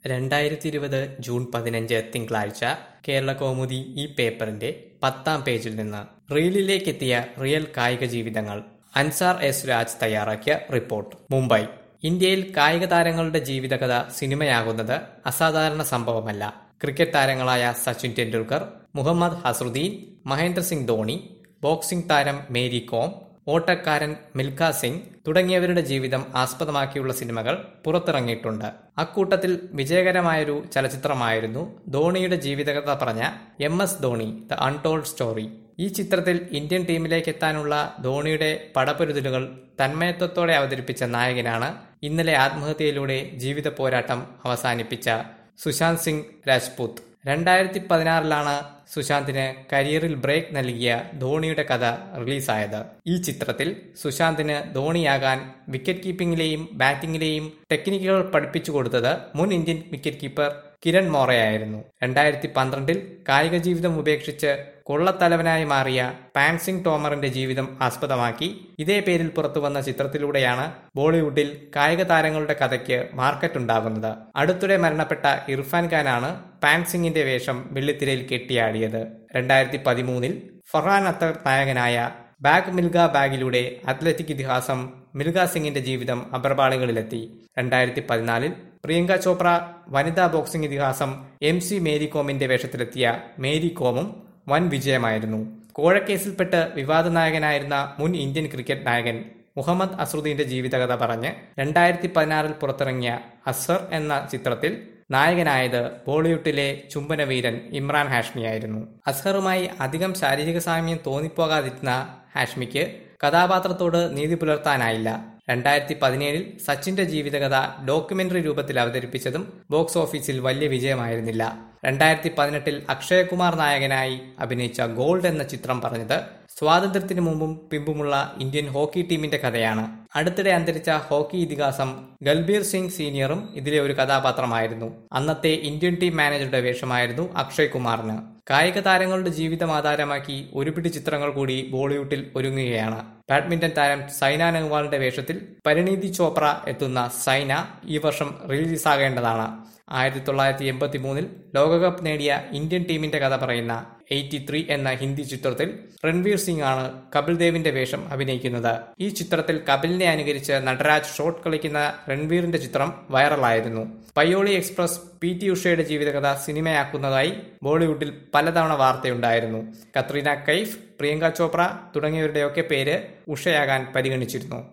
രണ്ടായിരത്തി ഇരുപത് ജൂൺ പതിനഞ്ച് തിങ്കളാഴ്ച കേരള കൗമുദി ഈ പേപ്പറിന്റെ പത്താം പേജിൽ നിന്ന് റീലിലേക്കെത്തിയ റിയൽ കായിക ജീവിതങ്ങൾ അൻസാർ എസ് രാജ് തയ്യാറാക്കിയ റിപ്പോർട്ട് മുംബൈ ഇന്ത്യയിൽ കായിക താരങ്ങളുടെ ജീവിതകഥ സിനിമയാകുന്നത് അസാധാരണ സംഭവമല്ല ക്രിക്കറ്റ് താരങ്ങളായ സച്ചിൻ ടെണ്ടുൽക്കർ മുഹമ്മദ് ഹസ്രുദ്ദീൻ മഹേന്ദ്ര സിംഗ് ധോണി ബോക്സിംഗ് താരം മേരി കോം ഓട്ടക്കാരൻ മിൽഖ സിംഗ് തുടങ്ങിയവരുടെ ജീവിതം ആസ്പദമാക്കിയുള്ള സിനിമകൾ പുറത്തിറങ്ങിയിട്ടുണ്ട് അക്കൂട്ടത്തിൽ വിജയകരമായൊരു ചലച്ചിത്രമായിരുന്നു ധോണിയുടെ ജീവിതകഥ പറഞ്ഞ M S Dhoni the untold story ഈ ചിത്രത്തിൽ ഇന്ത്യൻ ടീമിലേക്ക് എത്താനുള്ള ധോണിയുടെ പടപൊരുതലുകൾ തന്മയത്വത്തോടെ അവതരിപ്പിച്ച നായകനാണ് ഇന്നലെ ആത്മഹത്യയിലൂടെ ജീവിത പോരാട്ടം അവസാനിപ്പിച്ച സുശാന്ത് സിംഗ് രാജ്പൂത്ത് രണ്ടായിരത്തി പതിനാറിലാണ് സുശാന്തിന് കരിയറിൽ ബ്രേക്ക് നൽകിയ ധോണിയുടെ കഥ റിലീസായത് ഈ ചിത്രത്തിൽ സുശാന്തിന് ധോണിയാകാൻ വിക്കറ്റ് കീപ്പിംഗിലെയും ബാറ്റിംഗിലെയും ടെക്നിക്കുകൾ പഠിപ്പിച്ചു കൊടുത്തത് മുൻ ഇന്ത്യൻ വിക്കറ്റ് കീപ്പർ കിരൺ മോറയായിരുന്നു രണ്ടായിരത്തി പന്ത്രണ്ടിൽ കായിക ജീവിതം ഉപേക്ഷിച്ച് കൊള്ളത്തലവനായി മാറിയ പാൻസിംഗ് ടോമറിന്റെ ജീവിതം ആസ്പദമാക്കി ഇതേ പേരിൽ പുറത്തുവന്ന ചിത്രത്തിലൂടെയാണ് ബോളിവുഡിൽ കായിക താരങ്ങളുടെ കഥയ്ക്ക് മാർക്കറ്റ് ഉണ്ടാകുന്നത് അടുത്തിടെ മരണപ്പെട്ട ഇർഫാൻ ഖാനാണ് പാൻസിംഗിന്റെ വേഷം വെള്ളിത്തിരയിൽ കെട്ടിയാടിയത് രണ്ടായിരത്തി പതിമൂന്നിൽ ഫർഹാൻ അത്തർ നായകനായ ബാഗ് മിൽഗ ബാഗിലൂടെ അത്ലറ്റിക് ഇതിഹാസം മിൽഗ സിംഗിന്റെ ജീവിതം അപർപാളികളിലെത്തി രണ്ടായിരത്തി പതിനാലിൽ പ്രിയങ്ക ചോപ്ര വനിതാ ബോക്സിംഗ് ഇതിഹാസം എം സി മേരി കോമിന്റെ വേഷത്തിലെത്തിയ മേരി കോമും വൻ വിജയമായിരുന്നു കോഴക്കേസിൽപ്പെട്ട് വിവാദ നായകനായിരുന്ന മുൻ ഇന്ത്യൻ ക്രിക്കറ്റ് നായകൻ മുഹമ്മദ് അസറുദ്ദീന്റെ ജീവിതകഥ പറഞ്ഞ് രണ്ടായിരത്തി പതിനാറിൽ പുറത്തിറങ്ങിയ അസർ എന്ന ചിത്രത്തിൽ നായകനായത് ബോളിവുഡിലെ ചുംബനവീരൻ ഇമ്രാൻ ഹാഷ്മിയായിരുന്നു അസ്ഹറുമായി അധികം ശാരീരിക സാമ്യം തോന്നിപ്പോകാതിരുന്ന ഹാഷ്മിക്ക് കഥാപാത്രത്തോട് നീതി പുലർത്താനായില്ല രണ്ടായിരത്തി പതിനേഴിൽ സച്ചിന്റെ ജീവിതകഥ ഡോക്യുമെന്ററി രൂപത്തിൽ അവതരിപ്പിച്ചതും ബോക്സ് ഓഫീസിൽ വലിയ വിജയമായിരുന്നില്ല രണ്ടായിരത്തി പതിനെട്ടിൽ അക്ഷയകുമാർ നായകനായി അഭിനയിച്ച ഗോൾഡ് എന്ന ചിത്രം പറഞ്ഞത് സ്വാതന്ത്ര്യത്തിനു മുമ്പും പിമ്പുമുള്ള ഇന്ത്യൻ ഹോക്കി ടീമിന്റെ കഥയാണ് അടുത്തിടെ അന്തരിച്ച ഹോക്കി ഇതിഹാസം ഗൽബീർ സിംഗ് സീനിയറും ഇതിലെ ഒരു കഥാപാത്രമായിരുന്നു അന്നത്തെ ഇന്ത്യൻ ടീം മാനേജറുടെ വേഷമായിരുന്നു അക്ഷയ് കുമാറിന് കായിക താരങ്ങളുടെ ജീവിതം ആധാരമാക്കി ഒരുപിടി ചിത്രങ്ങൾ കൂടി ബോളിവുഡിൽ ഒരുങ്ങുകയാണ് ബാഡ്മിന്റൺ താരം സൈന നെഹ്വാളിന്റെ വേഷത്തിൽ പരിണീതി ചോപ്ര എത്തുന്ന സൈന ഈ വർഷം റിലീസാകേണ്ടതാണ് ആയിരത്തി തൊള്ളായിരത്തി എൺപത്തി മൂന്നിൽ ലോകകപ്പ് നേടിയ ഇന്ത്യൻ ടീമിന്റെ കഥ പറയുന്ന എയ്റ്റി ത്രീ എന്ന ഹിന്ദി ചിത്രത്തിൽ രൺവീർ സിംഗ് ആണ് കപിൽ ദേവിന്റെ വേഷം അഭിനയിക്കുന്നത് ഈ ചിത്രത്തിൽ കപിലിനെ അനുകരിച്ച് നടരാജ് ഷോട്ട് കളിക്കുന്ന രൺവീറിന്റെ ചിത്രം വൈറലായിരുന്നു പയ്യോളി എക്സ്പ്രസ് പി ടി ഉഷയുടെ ജീവിതകഥ സിനിമയാക്കുന്നതായി ബോളിവുഡിൽ പലതവണ വാർത്തയുണ്ടായിരുന്നു കത്രീന കൈഫ് പ്രിയങ്ക ചോപ്ര തുടങ്ങിയവരുടെയൊക്കെ പേര് ഉഷയാകാൻ പരിഗണിച്ചിരുന്നു